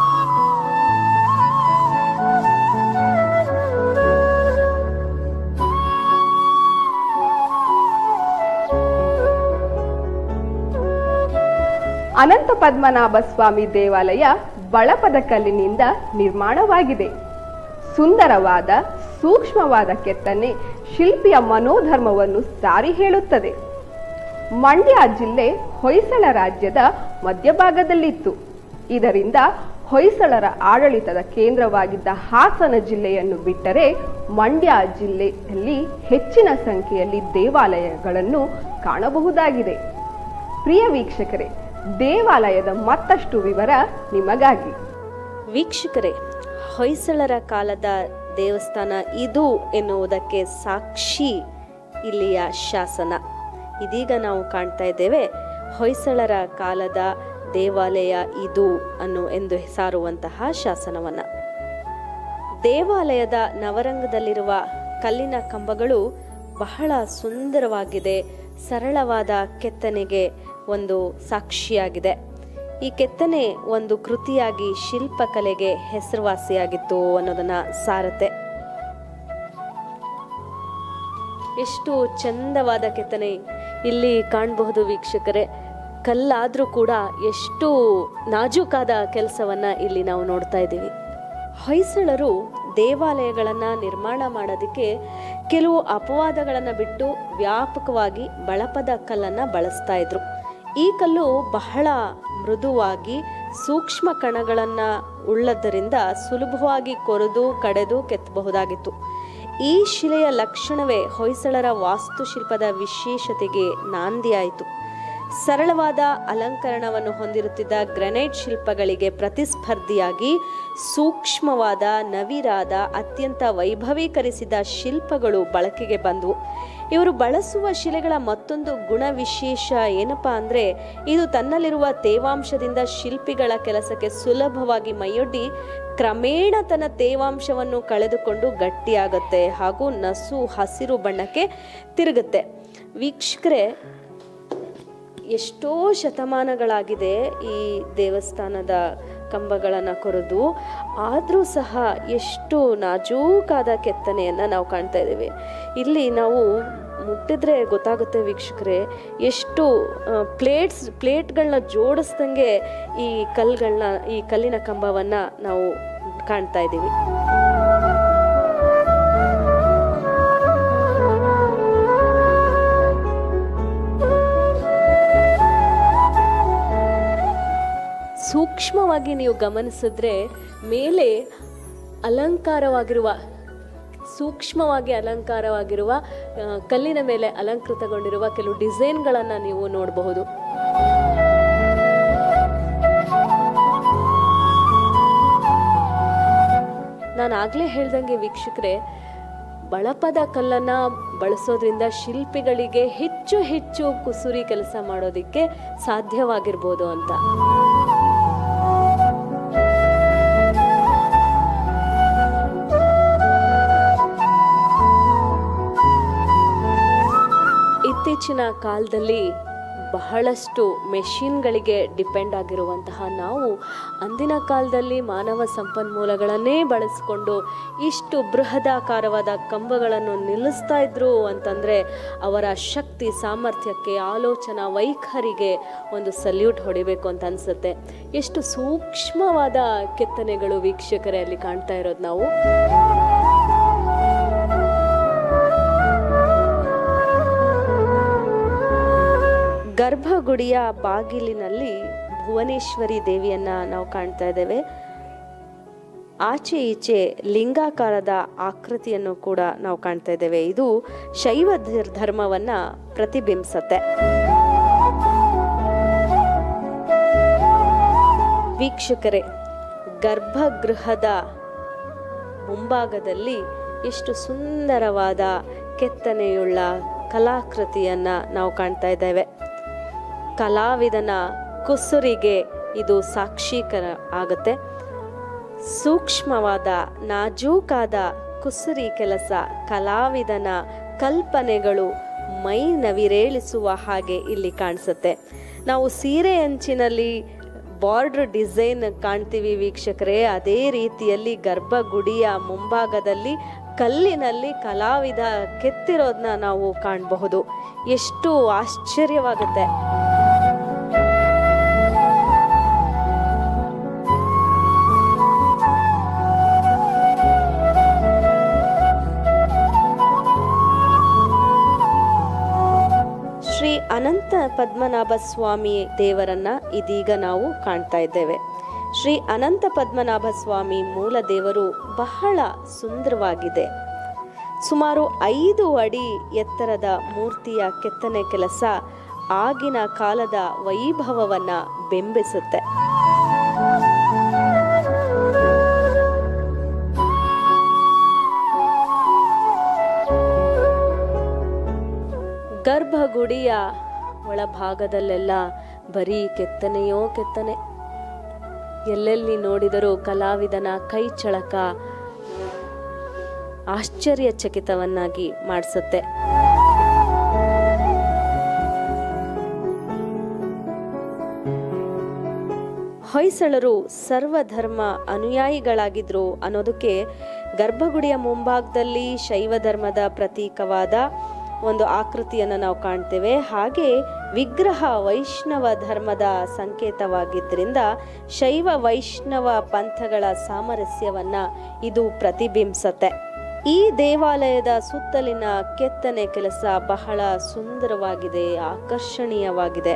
ಅನಂತ ಪದ್ಮನಾಭ ಸ್ವಾಮಿ ದೇವಾಲಯ ಬಳಪದ ಕಲ್ಲಿನಿಂದ ನಿರ್ಮಾಣವಾಗಿದೆ ಸುಂದರವಾದ ಸೂಕ್ಷ್ಮವಾದ ಕೆತ್ತನೆ ಶಿಲ್ಪಿಯ ಮನೋಧರ್ಮವನ್ನು ಸಾರಿ ಹೇಳುತ್ತದೆ ಮಂಡ್ಯ ಜಿಲ್ಲೆ ಹೊಯ್ಸಳ ರಾಜ್ಯದ ಮಧ್ಯಭಾಗದಲ್ಲಿತ್ತು ಇದರಿಂದ ಹೊಯ್ಸಳರ ಆಡಳಿತದ ಕೇಂದ್ರವಾಗಿದ್ದ ಹಾಸನ ಜಿಲ್ಲೆಯನ್ನು ಬಿಟ್ಟರೆ ಮಂಡ್ಯ ಜಿಲ್ಲೆಯಲ್ಲಿ ಹೆಚ್ಚಿನ ಸಂಖ್ಯೆಯಲ್ಲಿ ದೇವಾಲಯಗಳನ್ನು ಕಾಣಬಹುದಾಗಿದೆ ಪ್ರಿಯ ವೀಕ್ಷಕರೇ ದೇವಾಲಯದ ಮತ್ತಷ್ಟು ವಿವರ ನಿಮಗಾಗಿ ವೀಕ್ಷಕರೇ ಹೊಯ್ಸಳರ ಕಾಲದ ದೇವಸ್ಥಾನ ಇದು ಎನ್ನುವುದಕ್ಕೆ ಸಾಕ್ಷಿ ಇಲ್ಲಿಯ ಶಾಸನ ಇದೀಗ ನಾವು ಕಾಣ್ತಾ ಇದ್ದೇವೆ ಹೊಯ್ಸಳರ ಕಾಲದ ದೇವಾಲಯ ಇದು ಅನ್ನು ಎಂದು ಸಾರುವಂತಹ ಶಾಸನವನ್ನ ದೇವಾಲಯದ ನವರಂಗದಲ್ಲಿರುವ ಕಲ್ಲಿನ ಕಂಬಗಳು ಬಹಳ ಸುಂದರವಾಗಿದೆ ಸರಳವಾದ ಕೆತ್ತನೆಗೆ ಒಂದು ಸಾಕ್ಷಿಯಾಗಿದೆ ಈ ಕೆತ್ತನೆ ಒಂದು ಕೃತಿಯಾಗಿ ಶಿಲ್ಪಕಲೆಗೆ ಹೆಸರುವಾಸಿಯಾಗಿತ್ತು ಅನ್ನೋದನ್ನ ಸಾರತೆ ಎಷ್ಟು ಚಂದವಾದ ಕೆತ್ತನೆ ಇಲ್ಲಿ ಕಾಣಬಹುದು ವೀಕ್ಷಕರೇ ಕಲ್ಲಾದರೂ ಕೂಡ ಎಷ್ಟು ನಾಜೂಕಾದ ಕೆಲಸವನ್ನು ಇಲ್ಲಿ ನಾವು ನೋಡ್ತಾ ಇದ್ದೀವಿ ಹೊಯ್ಸಳರು ದೇವಾಲಯಗಳನ್ನು ನಿರ್ಮಾಣ ಮಾಡೋದಕ್ಕೆ ಕೆಲವು ಅಪವಾದಗಳನ್ನು ಬಿಟ್ಟು ವ್ಯಾಪಕವಾಗಿ ಬಳಪದ ಕಲ್ಲನ್ನು ಬಳಸ್ತಾ ಇದ್ರು ಈ ಕಲ್ಲು ಬಹಳ ಮೃದುವಾಗಿ ಸೂಕ್ಷ್ಮ ಕಣಗಳನ್ನು ಉಳ್ಳದ್ದರಿಂದ ಸುಲಭವಾಗಿ ಕೊರೆದು ಕಡೆದು ಕೆತ್ತಬಹುದಾಗಿತ್ತು ಈ ಶಿಲೆಯ ಲಕ್ಷಣವೇ ಹೊಯ್ಸಳರ ವಾಸ್ತುಶಿಲ್ಪದ ವಿಶೇಷತೆಗೆ ನಾಂದಿಯಾಯಿತು ಸರಳವಾದ ಅಲಂಕರಣವನ್ನು ಹೊಂದಿರುತ್ತಿದ್ದ ಗ್ರೆನೈಟ್ ಶಿಲ್ಪಗಳಿಗೆ ಪ್ರತಿಸ್ಪರ್ಧಿಯಾಗಿ ಸೂಕ್ಷ್ಮವಾದ ನವಿರಾದ ಅತ್ಯಂತ ವೈಭವೀಕರಿಸಿದ ಶಿಲ್ಪಗಳು ಬಳಕೆಗೆ ಬಂದವು ಇವರು ಬಳಸುವ ಶಿಲೆಗಳ ಮತ್ತೊಂದು ಗುಣ ವಿಶೇಷ ಏನಪ್ಪಾ ಅಂದರೆ ಇದು ತನ್ನಲ್ಲಿರುವ ತೇವಾಂಶದಿಂದ ಶಿಲ್ಪಿಗಳ ಕೆಲಸಕ್ಕೆ ಸುಲಭವಾಗಿ ಮೈಯೊಡ್ಡಿ ಕ್ರಮೇಣ ತನ್ನ ತೇವಾಂಶವನ್ನು ಕಳೆದುಕೊಂಡು ಗಟ್ಟಿಯಾಗುತ್ತೆ ಹಾಗೂ ನಸು ಹಸಿರು ಬಣ್ಣಕ್ಕೆ ತಿರುಗುತ್ತೆ ವೀಕ್ಷಕರೇ ಎಷ್ಟೋ ಶತಮಾನಗಳಾಗಿದೆ ಈ ದೇವಸ್ಥಾನದ ಕಂಬಗಳನ್ನು ಕೊರೆದು ಆದರೂ ಸಹ ಎಷ್ಟು ನಾಜೂಕಾದ ಕೆತ್ತನೆಯನ್ನು ನಾವು ಕಾಣ್ತಾ ಇದ್ದೀವಿ ಇಲ್ಲಿ ನಾವು ಮುಟ್ಟಿದ್ರೆ ಗೊತ್ತಾಗುತ್ತೆ ವೀಕ್ಷಕರೇ ಎಷ್ಟು ಪ್ಲೇಟ್ಸ್ ಪ್ಲೇಟ್ಗಳನ್ನ ಜೋಡಿಸ್ದಂಗೆ ಈ ಕಲ್ಗಳನ್ನ ಈ ಕಲ್ಲಿನ ಕಂಬವನ್ನು ನಾವು ಕಾಣ್ತಾ ಇದ್ದೀವಿ ಸೂಕ್ಷ್ಮವಾಗಿ ನೀವು ಗಮನಿಸಿದ್ರೆ ಮೇಲೆ ಅಲಂಕಾರವಾಗಿರುವ ಸೂಕ್ಷ್ಮವಾಗಿ ಅಲಂಕಾರವಾಗಿರುವ ಆ, ಕಲ್ಲಿನ ಮೇಲೆ ಅಲಂಕೃತಗೊಂಡಿರುವ ಕೆಲವು ಡಿಸೈನ್ಗಳನ್ನು ನೀವು ನೋಡಬಹುದು ನಾನು ಆಗಲೇ ಹೇಳ್ದಂಗೆ ವೀಕ್ಷಕರೇ ಬಳಪದ ಕಲ್ಲನ್ನು ಬಳಸೋದ್ರಿಂದ ಶಿಲ್ಪಿಗಳಿಗೆ ಹೆಚ್ಚು ಹೆಚ್ಚು ಕುಸುರಿ ಕೆಲಸ ಮಾಡೋದಕ್ಕೆ ಸಾಧ್ಯವಾಗಿರ್ಬೋದು ಅಂತ ಇತ್ತೀಚಿನ ಕಾಲದಲ್ಲಿ ಬಹಳಷ್ಟು ಮೆಷಿನ್ಗಳಿಗೆ ಡಿಪೆಂಡ್ ಆಗಿರುವಂತಹ ನಾವು ಅಂದಿನ ಕಾಲದಲ್ಲಿ ಮಾನವ ಸಂಪನ್ಮೂಲಗಳನ್ನೇ ಬಳಸಿಕೊಂಡು ಇಷ್ಟು ಬೃಹದಾಕಾರವಾದ ಕಂಬಗಳನ್ನು ನಿಲ್ಲಿಸ್ತಾ ಇದ್ರು ಅಂತಂದರೆ ಅವರ ಶಕ್ತಿ ಸಾಮರ್ಥ್ಯಕ್ಕೆ ಆಲೋಚನಾ ವೈಖರಿಗೆ ಒಂದು ಸಲ್ಯೂಟ್ ಹೊಡಿಬೇಕು ಅಂತ ಅನಿಸುತ್ತೆ ಎಷ್ಟು ಸೂಕ್ಷ್ಮವಾದ ಕೆತ್ತನೆಗಳು ವೀಕ್ಷಕರೇ ಅಲ್ಲಿ ಕಾಣ್ತಾ ಇರೋದು ನಾವು ಗರ್ಭಗುಡಿಯ ಬಾಗಿಲಿನಲ್ಲಿ ಭುವನೇಶ್ವರಿ ದೇವಿಯನ್ನ ನಾವು ಕಾಣ್ತಾ ಇದ್ದೇವೆ ಆಚೆ ಈಚೆ ಲಿಂಗಾಕಾರದ ಆಕೃತಿಯನ್ನು ಕೂಡ ನಾವು ಕಾಣ್ತಾ ಇದ್ದೇವೆ ಇದು ಶೈವ ಧರ್- ಧರ್ಮವನ್ನ ಪ್ರತಿಬಿಂಬಿಸತ್ತೆ ವೀಕ್ಷಕರೇ ಗರ್ಭಗೃಹದ ಮುಂಭಾಗದಲ್ಲಿ ಎಷ್ಟು ಸುಂದರವಾದ ಕೆತ್ತನೆಯುಳ್ಳ ಕಲಾಕೃತಿಯನ್ನ ನಾವು ಕಾಣ್ತಾ ಇದ್ದೇವೆ ಕಲಾವಿದನ ಕುಸುರಿಗೆ ಇದು ಸಾಕ್ಷೀಕರ ಆಗುತ್ತೆ ಸೂಕ್ಷ್ಮವಾದ ನಾಜೂಕಾದ ಕುಸುರಿ ಕೆಲಸ ಕಲಾವಿದನ ಕಲ್ಪನೆಗಳು ಮೈ ನವಿರೇಳಿಸುವ ಹಾಗೆ ಇಲ್ಲಿ ಕಾಣಿಸುತ್ತೆ ನಾವು ಸೀರೆ ಅಂಚಿನಲ್ಲಿ ಬಾರ್ಡರ್ ಡಿಸೈನ್ ಕಾಣ್ತೀವಿ ವೀಕ್ಷಕರೇ ಅದೇ ರೀತಿಯಲ್ಲಿ ಗರ್ಭಗುಡಿಯ ಮುಂಭಾಗದಲ್ಲಿ ಕಲ್ಲಿನಲ್ಲಿ ಕಲಾವಿದ ಕೆತ್ತಿರೋದನ್ನ ನಾವು ಕಾಣಬಹುದು ಎಷ್ಟು ಆಶ್ಚರ್ಯವಾಗುತ್ತೆ ಶ್ರೀ ಅನಂತ ಪದ್ಮನಾಭ ಸ್ವಾಮಿ ದೇವರನ್ನ ಇದೀಗ ನಾವು ಕಾಣ್ತಾ ಇದ್ದೇವೆ ಶ್ರೀ ಅನಂತ ಪದ್ಮನಾಭ ಸ್ವಾಮಿ ಮೂಲ ದೇವರು ಬಹಳ ಸುಂದರವಾಗಿದೆ ಸುಮಾರು ಐದು ಅಡಿ ಎತ್ತರದ ಮೂರ್ತಿಯ ಕೆತ್ತನೆ ಕೆಲಸ ಆಗಿನ ಕಾಲದ ವೈಭವವನ್ನ ಬಿಂಬಿಸುತ್ತೆ ಗರ್ಭಗುಡಿಯ ಒಳಭಾಗದಲ್ಲೆಲ್ಲ ಬರೀ ಕೆತ್ತನೆಯೋ ಕೆತ್ತನೆ ಎಲ್ಲೆಲ್ಲಿ ನೋಡಿದರೂ ಕಲಾವಿದನ ಕೈ ಚಳಕ ಆಶ್ಚರ್ಯಚಕಿತವನ್ನಾಗಿ ಮಾಡಿಸುತ್ತೆ ಹೊಯ್ಸಳರು ಸರ್ವಧರ್ಮ ಅನುಯಾಯಿಗಳಾಗಿದ್ರು ಅನ್ನೋದಕ್ಕೆ ಗರ್ಭಗುಡಿಯ ಮುಂಭಾಗದಲ್ಲಿ ಶೈವ ಧರ್ಮದ ಪ್ರತೀಕವಾದ ಒಂದು ಆಕೃತಿಯನ್ನು ನಾವು ಕಾಣ್ತೇವೆ ಹಾಗೆ ವಿಗ್ರಹ ವೈಷ್ಣವ ಧರ್ಮದ ಸಂಕೇತವಾಗಿದ್ದರಿಂದ ಶೈವ ವೈಷ್ಣವ ಪಂಥಗಳ ಸಾಮರಸ್ಯವನ್ನ ಇದು ಪ್ರತಿಬಿಂಬಿಸತ್ತೆ ಈ ದೇವಾಲಯದ ಸುತ್ತಲಿನ ಕೆತ್ತನೆ ಕೆಲಸ ಬಹಳ ಸುಂದರವಾಗಿದೆ ಆಕರ್ಷಣೀಯವಾಗಿದೆ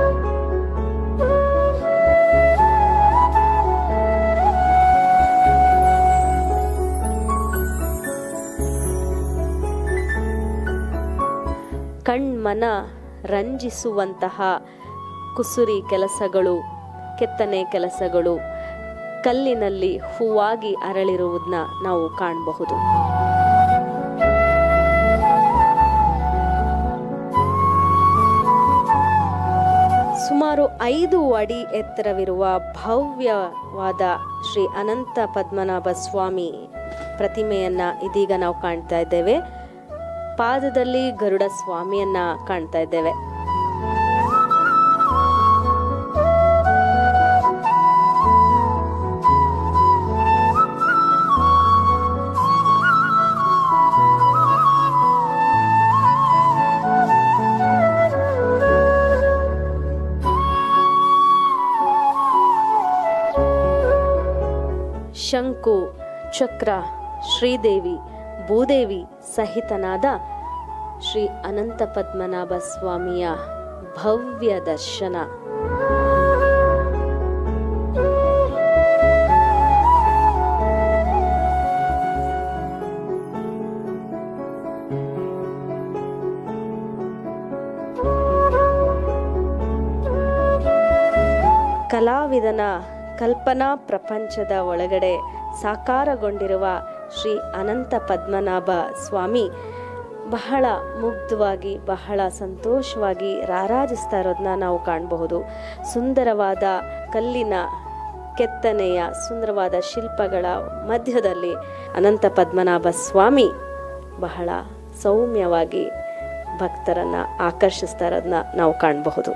ಕಣ್ಮನ ರಂಜಿಸುವಂತಹ ಕುಸುರಿ ಕೆಲಸಗಳು ಕೆತ್ತನೆ ಕೆಲಸಗಳು ಕಲ್ಲಿನಲ್ಲಿ ಹೂವಾಗಿ ಅರಳಿರುವುದನ್ನ ನಾವು ಕಾಣಬಹುದು ಸುಮಾರು ಐದು ಅಡಿ ಎತ್ತರವಿರುವ ಭವ್ಯವಾದ ಶ್ರೀ ಅನಂತ ಪದ್ಮನಾಭ ಸ್ವಾಮಿ ಪ್ರತಿಮೆಯನ್ನ ಇದೀಗ ನಾವು ಕಾಣ್ತಾ ಇದ್ದೇವೆ ಪಾದದಲ್ಲಿ ಗರುಡ ಸ್ವಾಮಿಯನ್ನ ಕಾಣ್ತಾ ಇದ್ದೇವೆ ಶಂಕು ಚಕ್ರ ಶ್ರೀದೇವಿ ಭೂದೇವಿ ಸಹಿತನಾದ ಶ್ರೀ ಅನಂತ ಪದ್ಮನಾಭ ಸ್ವಾಮಿಯ ಭವ್ಯ ದರ್ಶನ ಕಲಾವಿದನ ಕಲ್ಪನಾ ಪ್ರಪಂಚದ ಒಳಗಡೆ ಸಾಕಾರಗೊಂಡಿರುವ ಶ್ರೀ ಅನಂತ ಪದ್ಮನಾಭ ಸ್ವಾಮಿ ಬಹಳ ಮುಗ್ಧವಾಗಿ ಬಹಳ ಸಂತೋಷವಾಗಿ ರಾರಾಜಿಸ್ತಾ ಇರೋದನ್ನ ನಾವು ಕಾಣಬಹುದು ಸುಂದರವಾದ ಕಲ್ಲಿನ ಕೆತ್ತನೆಯ ಸುಂದರವಾದ ಶಿಲ್ಪಗಳ ಮಧ್ಯದಲ್ಲಿ ಅನಂತ ಪದ್ಮನಾಭ ಸ್ವಾಮಿ ಬಹಳ ಸೌಮ್ಯವಾಗಿ ಭಕ್ತರನ್ನ ಆಕರ್ಷಿಸ್ತಾ ಇರೋದನ್ನ ನಾವು ಕಾಣಬಹುದು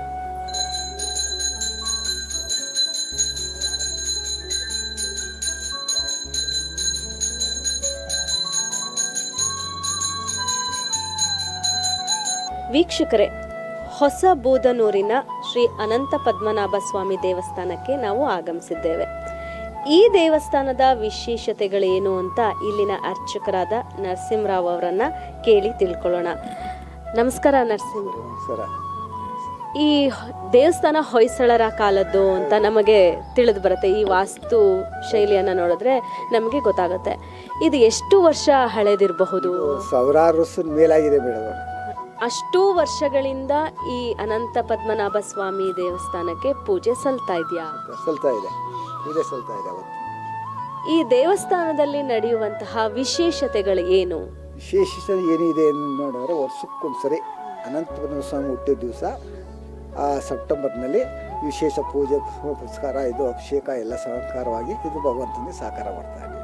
ವೀಕ್ಷಕರೇ ಹೊಸ ಬೂದನೂರಿನ ಶ್ರೀ ಅನಂತ ಪದ್ಮನಾಭ ಸ್ವಾಮಿ ದೇವಸ್ಥಾನಕ್ಕೆ ನಾವು ಆಗಮಿಸಿದ್ದೇವೆ ಈ ದೇವಸ್ಥಾನದ ವಿಶೇಷತೆಗಳೇನು ಅಂತ ಇಲ್ಲಿನ ಅರ್ಚಕರಾದ ನರಸಿಂಹರಾವ್ ಅವರನ್ನ ಕೇಳಿ ತಿಳ್ಕೊಳ್ಳೋಣ ನಮಸ್ಕಾರ ನರಸಿಂಹ ಸರ ಈ ದೇವಸ್ಥಾನ ಹೊಯ್ಸಳರ ಕಾಲದ್ದು ಅಂತ ನಮಗೆ ತಿಳಿದು ಬರುತ್ತೆ ಈ ವಾಸ್ತು ಶೈಲಿಯನ್ನು ನೋಡಿದ್ರೆ ನಮಗೆ ಗೊತ್ತಾಗುತ್ತೆ ಇದು ಎಷ್ಟು ವರ್ಷ ಹಳೆದಿರಬಹುದು ಸಾವಿರಾರು ವರ್ಷದ ಮೇಲಾಗಿದೆ ಮೇಡಮ್ ಅಷ್ಟು ವರ್ಷಗಳಿಂದ ಈ ಅನಂತ ಪದ್ಮನಾಭ ಸ್ವಾಮಿ ದೇವಸ್ಥಾನಕ್ಕೆ ಪೂಜೆ ಸಲ್ತಾ ಇದೆಯಾ ಸಲ್ತಾ ಇದೆ ಪೂಜೆ ಸಲ್ತಾ ಇದೆ ಅವತ್ತು ಈ ದೇವಸ್ಥಾನದಲ್ಲಿ ನಡೆಯುವಂತಹ ವಿಶೇಷತೆಗಳು ಏನು ವಿಶೇಷ ಏನಿದೆ ಅಂತ ನೋಡಿದ್ರೆ ವರ್ಷಕ್ಕೊಂದ್ಸರಿ ಅನಂತಪದ್ಮ ಸ್ವಾಮಿ ಹುಟ್ಟಿದ ದಿವಸ ಆ ಸೆಪ್ಟೆಂಬರ್ನಲ್ಲಿ ವಿಶೇಷ ಪೂಜೆ ಪುರಸ್ಕಾರ ಇದು ಅಭಿಷೇಕ ಎಲ್ಲ ಸಹಕಾರವಾಗಿ ಇದು ಭಗವಂತನಿಗೆ ಸಾಕಾರ ಮಾಡ್ತಾ ಇದೆ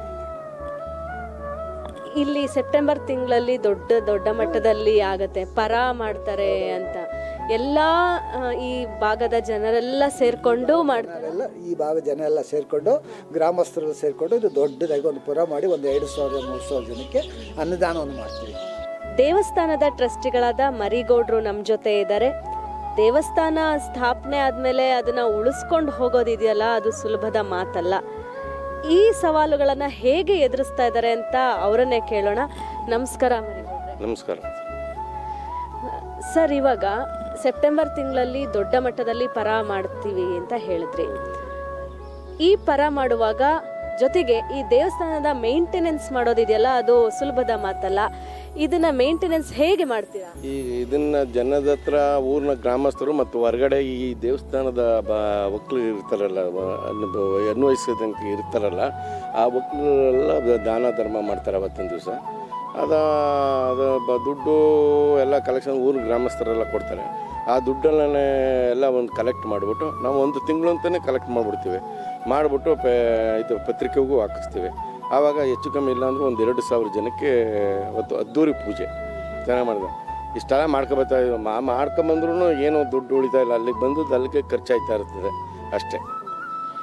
ಇಲ್ಲಿ ಸೆಪ್ಟೆಂಬರ್ ತಿಂಗಳಲ್ಲಿ ದೊಡ್ಡ ದೊಡ್ಡ ಮಟ್ಟದಲ್ಲಿ ಆಗತ್ತೆ ಪರ ಮಾಡ್ತಾರೆ ಅಂತ ಎಲ್ಲ ಆ, ಈ ಭಾಗದ ಜನರೆಲ್ಲ ಸೇರ್ಕೊಂಡು ಮಾಡ್ತಾರೆ ಎಲ್ಲ ಈ ಭಾಗ ಜನ ಎಲ್ಲ ಸೇರಿಕೊಂಡು ಗ್ರಾಮಸ್ಥರೆಲ್ಲ ಸೇರಿಕೊಂಡು ಇದು ದೊಡ್ಡದಾಗಿ ಒಂದು ಪುರ ಮಾಡಿ ಒಂದು ಎರಡು ಸಾವಿರ ಮೂರು ಸಾವಿರ ಜನಕ್ಕೆ ಅನ್ನದಾನವನ್ನು ಮಾಡ್ತೀವಿ ದೇವಸ್ಥಾನದ ಟ್ರಸ್ಟಿಗಳಾದ ಮರಿಗೌಡ್ರು ನಮ್ಮ ಜೊತೆ ಇದ್ದಾರೆ ದೇವಸ್ಥಾನ ಸ್ಥಾಪನೆ ಆದ್ಮೇಲೆ ಅದನ್ನ ಉಳಿಸ್ಕೊಂಡು ಹೋಗೋದಿದೆಯಲ್ಲ ಅದು ಸುಲಭದ ಮಾತಲ್ಲ ಈ ಸವಾಲುಗಳನ್ನ ಹೇಗೆ ಎದುರಿಸ್ತಾ ಇದ್ದಾರೆ ಅಂತ ಅವರನ್ನೇ ಕೇಳೋಣ ನಮಸ್ಕಾರ ಮರಿಗೌಡ್ರೆ ನಮಸ್ಕಾರ ಸರ್ ಇವಾಗ ಸೆಪ್ಟೆಂಬರ್ ತಿಂಗಳಲ್ಲಿ ದೊಡ್ಡ ಮಟ್ಟದಲ್ಲಿ ಪರ ಮಾಡ್ತೀವಿ ಅಂತ ಹೇಳಿದ್ರಿ ಈ ಪರ ಮಾಡುವಾಗ ಜೊತೆಗೆ ಈ ದೇವಸ್ಥಾನದ ಮೇಂಟೆನೆನ್ಸ್ ಮಾಡೋದಿದೆಯಲ್ಲ ಅದು ಸುಲಭದ ಮಾತಲ್ಲ ಇದನ್ನ ಮೇಂಟೆನೆನ್ಸ್ ಹೇಗೆ ಮಾಡ್ತೀರಾ ಈ ಇದನ್ನ ಜನದ ಹತ್ರ ಊರಿನ ಗ್ರಾಮಸ್ಥರು ಮತ್ತು ಹೊರಗಡೆ ಈ ದೇವಸ್ಥಾನದ ಬ ಒಕ್ಕಲು ಇರ್ತಾರಲ್ಲ ವ- ಅನ್ನು- ಅನ್ವಯಿಸಿದಂಗೆ ಇರ್ತಾರಲ್ಲ ಆ ಒಕ್ಕಲೆಲ್ಲ ದಾನ ಧರ್ಮ ಮಾಡ್ತಾರೆ ಅವತ್ತಿನ ದಿವಸ ಅದ ಅದು ಬ- ದುಡ್ಡು ಎಲ್ಲ ಕಲೆಕ್ಷನ್ ಊರು ಗ್ರಾಮಸ್ಥರೆಲ್ಲ ಕೊಡ್ತಾರೆ ಆ ದುಡ್ಡನ್ನೇ ಎಲ್ಲ ಒಂದು ಕಲೆಕ್ಟ್ ಮಾಡಿಬಿಟ್ಟು ನಾವು ಒಂದು ತಿಂಗಳು ಅಂತಲೇ ಕಲೆಕ್ಟ್ ಮಾಡಿಬಿಡ್ತೀವಿ ಮಾಡಿಬಿಟ್ಟು ಪೇ ಇದು ಪತ್ರಿಕೆಗೂ ಹಾಕಿಸ್ತೀವಿ ಆವಾಗ ಹೆಚ್ಚು ಕಮ್ಮಿ ಇಲ್ಲ ಅಂದ್ರೆ ಒಂದು ಎರಡು ಸಾವಿರ ಜನಕ್ಕೆ ಅವತ್ತು ಅದ್ದೂರಿ ಪೂಜೆ ಚೆನ್ನಾಗಿ ಮಾಡಿದೆ ಇಷ್ಟೆಲ್ಲ ಮಾಡ್ಕೊಬರ್ತಾ ಇದ್ದೀವಿ ಮಾ ಮಾಡ್ಕೊಂಬಂದ್ರೂ ಏನೋ ದುಡ್ಡು ಉಳಿತಾ ಇಲ್ಲ ಅಲ್ಲಿಗೆ ಬಂದು ಅಲ್ಲಿಗೆ ಖರ್ಚಾಯ್ತಾ ಇರ್ತದೆ ಅಷ್ಟೇ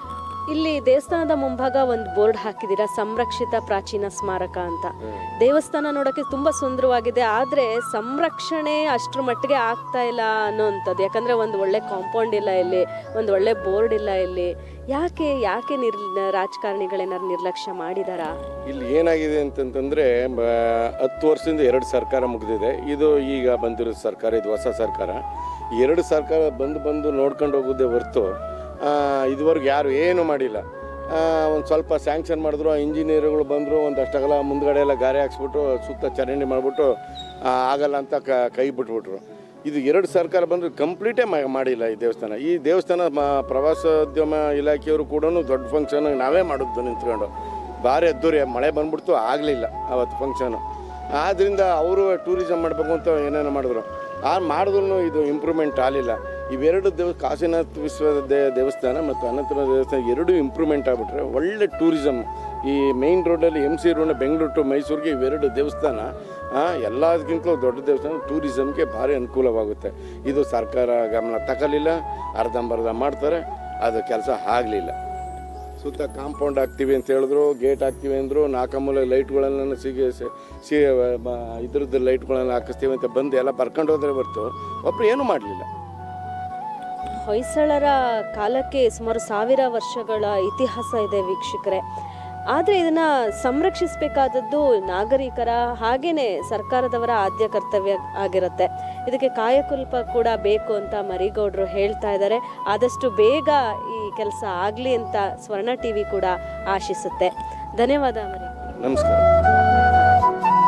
ಇಲ್ಲಿ ದೇವಸ್ಥಾನದ ಮುಂಭಾಗ ಒಂದು ಬೋರ್ಡ್ ಹಾಕಿದ್ದೀರಾ ಸಂರಕ್ಷಿತ ಪ್ರಾಚೀನ ಸ್ಮಾರಕ ಅಂತ ದೇವಸ್ಥಾನ ನೋಡಕ್ಕೆ ತುಂಬಾ ಸುಂದರವಾಗಿದೆ ಆದ್ರೆ ಸಂರಕ್ಷಣೆ ಅಷ್ಟ್ರ ಮಟ್ಟಿಗೆ ಆಗ್ತಾ ಇಲ್ಲ ಅನ್ನೋಂಥದ್ದು ಯಾಕಂದ್ರೆ ಒಂದು ಒಳ್ಳೆ ಕಾಂಪೌಂಡ್ ಇಲ್ಲ ಇಲ್ಲಿ ಒಂದು ಒಳ್ಳೆ ಬೋರ್ಡ್ ಇಲ್ಲ ಇಲ್ಲಿ ಯಾಕೆ ಯಾಕೆ ನಿರ್ ರಾಜಕಾರಣಿಗಳೇನಾದ್ರು ನಿರ್ಲಕ್ಷ್ಯ ಮಾಡಿದಾರಾ ಇಲ್ಲಿ ಏನಾಗಿದೆ ಅಂತಂತಂದ್ರೆ ಬ- ಹತ್ತು ವರ್ಷದಿಂದ ಎರಡು ಸರ್ಕಾರ ಮುಗಿದಿದೆ ಇದು ಈಗ ಬಂದಿರೋ ಸರ್ಕಾರ ಇದು ಹೊಸ ಸರ್ಕಾರ ಈ ಎರಡು ಸರ್ಕಾರ ಬಂದು ಬಂದು ನೋಡ್ಕೊಂಡು ಹೋಗೋದೇ ಹೊರ್ತು ಆ, ಇದುವರೆಗೂ ಯಾರು ಏನು ಮಾಡಿಲ್ಲ ಒಂದು ಸ್ವಲ್ಪ ಸ್ಯಾಂಕ್ಷನ್ ಮಾಡಿದ್ರು ಆ ಇಂಜಿನಿಯರ್ಗಳು ಬಂದರು ಒಂದಷ್ಟು ಅಗಲ ಮುಂದ್ಗಡೆ ಎಲ್ಲ ಗಾರೆ ಹಾಕ್ಸ್ಬಿಟ್ಟು ಸುತ್ತ ಚರಂಡಿ ಮಾಡಿಬಿಟ್ಟು ಆಗಲ್ಲ ಅಂತ ಕ ಕೈ ಬಿಟ್ಬಿಟ್ರು ಇದು ಎರಡು ಸರ್ಕಾರ ಬಂದು ಕಂಪ್ಲೀಟೇ ಮಾಡಿಲ್ಲ ಈ ದೇವಸ್ಥಾನ ಈ ದೇವಸ್ಥಾನ ಮ- ಪ್ರವಾಸೋದ್ಯಮ ಇಲಾಖೆಯವರು ಕೂಡ ದೊಡ್ಡ ಫಂಕ್ಷನ್ ನಾವೇ ಮಾಡೋದು ನಿಂತ್ಕೊಂಡು ಭಾರಿ ಅದ್ದೂರಿ ಮಳೆ ಬಂದ್ಬಿಡ್ತು ಆಗಲಿಲ್ಲ ಅವತ್ತು ಫಂಕ್ಷನು ಆದ್ದರಿಂದ ಅವರು ಟೂರಿಸಮ್ ಮಾಡಬೇಕು ಅಂತ ಏನೇನೋ ಮಾಡಿದ್ರು ಆ ಮಾಡಿದ್ರು ಇದು ಇಂಪ್ರೂವ್ಮೆಂಟ್ ಆಗಲಿಲ್ಲ ಇವೆರಡು ದೇವ ಕಾಶಿನಾಥ್ ವಿಶ್ವ ದೇ ದೇವಸ್ಥಾನ ಮತ್ತು ಅನಂತನಾಥ ದೇವಸ್ಥಾನ ಎರಡೂ ಇಂಪ್ರೂವ್ಮೆಂಟ್ ಆಗಿಬಿಟ್ರೆ ಒಳ್ಳೆ ಟೂರಿಸಮ್ ಈ ಮೇಯ್ನ್ ರೋಡಲ್ಲಿ M C road Bengaluru to ಮೈಸೂರಿಗೆ ಇವೆರಡು ದೇವಸ್ಥಾನ ಆ, ಎಲ್ಲದಕ್ಕಿಂತಲೂ ದೊಡ್ಡ ದೇವಸ್ಥಾನ ಟೂರಿಸಮ್ಗೆ ಭಾರಿ ಅನುಕೂಲವಾಗುತ್ತೆ ಇದು ಸರ್ಕಾರ ಗಮನ ತಗೊಲಿಲ್ಲ ಅರ್ಧಂಬರ್ಧ ಮಾಡ್ತಾರೆ ಅದು ಕೆಲಸ ಆಗಲಿಲ್ಲ ಸುತ್ತ ಕಾಂಪೌಂಡ್ ಹಾಕ್ತೀವಿ ಅಂತ ಹೇಳಿದ್ರು ಗೇಟ್ ಹಾಕ್ತೀವಿ ಅಂದರು ನಾಲ್ಕಮೂಲ ಲೈಟ್ಗಳನ್ನ ಸಿಗಿ ಸಿ- ಸಿ ಮ- ಇದ್ರದ್ದು ಲೈಟ್ಗಳನ್ನ ಹಾಕಿಸ್ತೀವಿ ಅಂತ ಬಂದು ಎಲ್ಲ ಬರ್ಕೊಂಡು ಹೋದ್ರೆ ಹೊರ್ತು ಒಬ್ರು ಏನೂ ಮಾಡಲಿಲ್ಲ ಹೊಯ್ಸಳರ ಕಾಲಕ್ಕೆ ಸುಮಾರು ಸಾವಿರ ವರ್ಷಗಳ ಇತಿಹಾಸ ಇದೆ ವೀಕ್ಷಕರೇ ಆದರೆ ಇದನ್ನ ಸಂರಕ್ಷಿಸಬೇಕಾದದ್ದು ನಾಗರಿಕರ ಹಾಗೇನೆ ಸರ್ಕಾರದವರ ಆದ್ಯ ಕರ್ತವ್ಯ ಆಗಿರುತ್ತೆ ಇದಕ್ಕೆ ಕಾಯಕಲ್ಪ ಕೂಡ ಬೇಕು ಅಂತ ಮರಿಗೌಡರು ಹೇಳ್ತಾ ಇದ್ದಾರೆ ಆದಷ್ಟು ಬೇಗ ಈ ಕೆಲಸ ಆಗಲಿ ಅಂತ ಸ್ವರ್ಣ ಟಿವಿ ಕೂಡ ಆಶಿಸುತ್ತೆ ಧನ್ಯವಾದ ಮರಿ ನಮಸ್ಕಾರ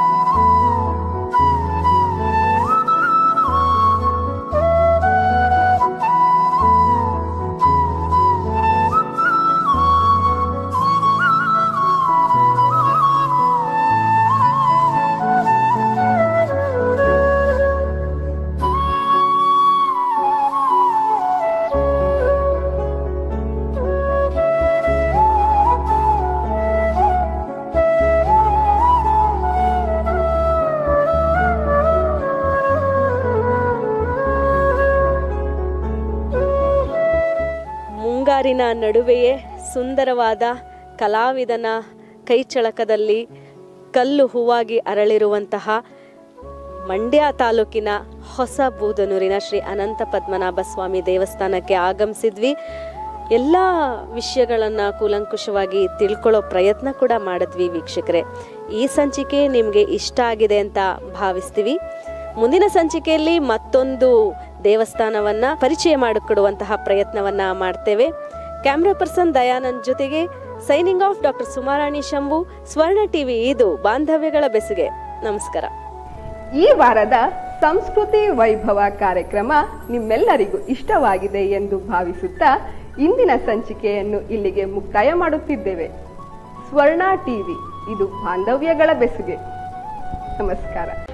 ಮುಂಗಾರಿನ ನಡುವೆಯೇ ಸುಂದರವಾದ ಕಲಾವಿದನ ಕೈಚಳಕದಲ್ಲಿ ಕಲ್ಲು ಹೂವಾಗಿ ಅರಳಿರುವಂತಹ ಮಂಡ್ಯ ತಾಲೂಕಿನ ಹೊಸ ಬೂದನೂರಿನ ಶ್ರೀ ಅನಂತ ಪದ್ಮನಾಭ ಸ್ವಾಮಿ ದೇವಸ್ಥಾನಕ್ಕೆ ಆಗಮಿಸಿದ್ವಿ ಎಲ್ಲ ವಿಷಯಗಳನ್ನು ಕೂಲಂಕುಷವಾಗಿ ತಿಳ್ಕೊಳ್ಳೋ ಪ್ರಯತ್ನ ಕೂಡ ಮಾಡಿದ್ವಿ ವೀಕ್ಷಕರೇ ಈ ಸಂಚಿಕೆ ನಿಮಗೆ ಇಷ್ಟ ಆಗಿದೆ ಅಂತ ಭಾವಿಸ್ತೀವಿ ಮುಂದಿನ ಸಂಚಿಕೆಯಲ್ಲಿ ಮತ್ತೊಂದು ದೇವಸ್ಥಾನವನ್ನ ಪರಿಚಯ ಮಾಡಿಕೊಡುವಂತಹ ಪ್ರಯತ್ನವನ್ನ ಮಾಡ್ತೇವೆ ಕ್ಯಾಮ್ರಾ ಪರ್ಸನ್ ದಯಾನಂದ್ ಜೊತೆಗೆ signing off doctor Sumarani Shambhu Swarna TV ಇದು ಬಾಂಧವ್ಯಗಳ ಬೆಸುಗೆ ನಮಸ್ಕಾರ ಈ ವಾರದ ಸಂಸ್ಕೃತಿ ವೈಭವ ಕಾರ್ಯಕ್ರಮ ನಿಮ್ಮೆಲ್ಲರಿಗೂ ಇಷ್ಟವಾಗಿದೆ ಎಂದು ಭಾವಿಸುತ್ತಾ ಇಂದಿನ ಸಂಚಿಕೆಯನ್ನು ಇಲ್ಲಿಗೆ ಮುಕ್ತಾಯ ಮಾಡುತ್ತಿದ್ದೇವೆ ಸ್ವರ್ಣ ಟಿವಿ ಇದು ಬಾಂಧವ್ಯಗಳ ಬೆಸುಗೆ ನಮಸ್ಕಾರ